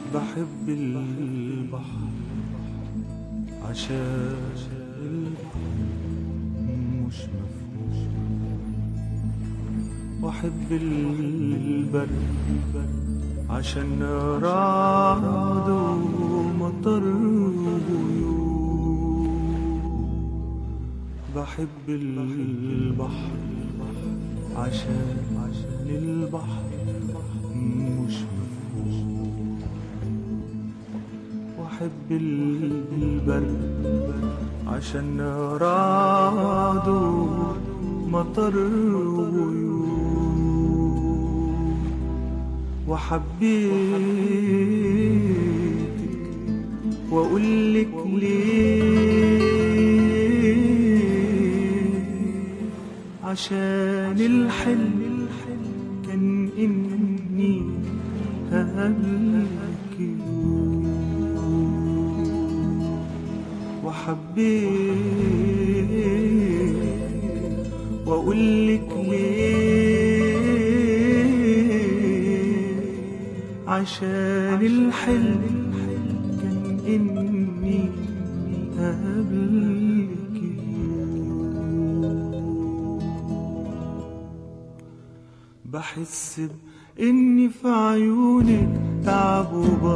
بحب البحر عشان البحر مش مفهوم واحب البرد عشان رعد ومطر وغيوم بحب البحر عشان عشان البحر مش مفهوم واحب البرد عشان رعد ومطر وغيوم وحبيتك واقول لك ليه عشان الحلم كان اني هقابلك وحبيت واقول لك ليه عشان الحلم كان اني هقابلك بحس باني في عيونك تعب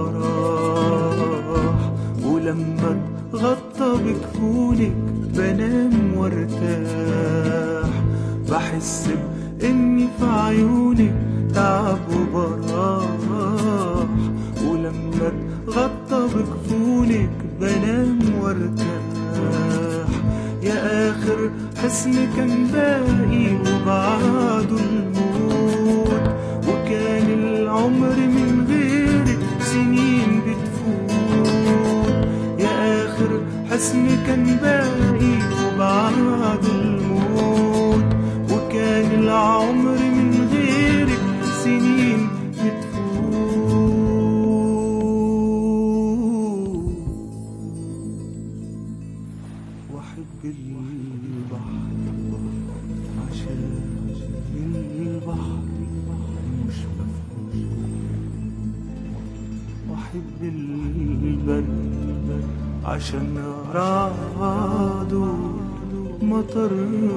وبراح ولما اتغطى بكفونك بنام وارتاح بحس باني في عيونك تعب وبراح ولما اتغطى بكفونك بنام وارتاح يا اخر حسن كان باقي وبعده الموت وكان العمر من غيرك سنين بتفوت يا اخر حسن كان باقي وبعده الموت وكان العمر من غيرك سنين بتفوت واحب البحر عشان البحر مش مفهوم واحب البرد عشان رعد مطر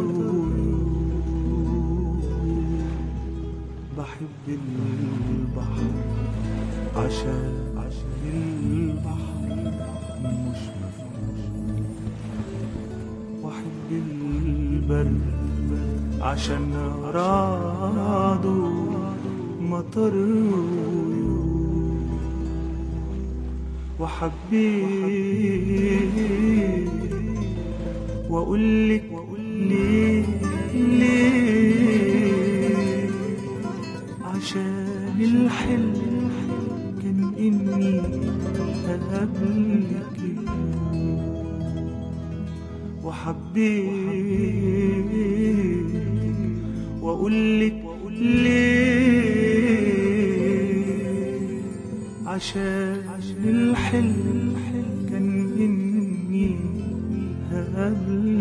بحب البحر عشان عشان البحر مش مفهوم واحب البرد عشان رعد مطر وحبيت واقول لك ليه ليه عشان الحلم كان اني هقابلك وحبيت واقول لك ليه عشان الحلم كان اني هقابلك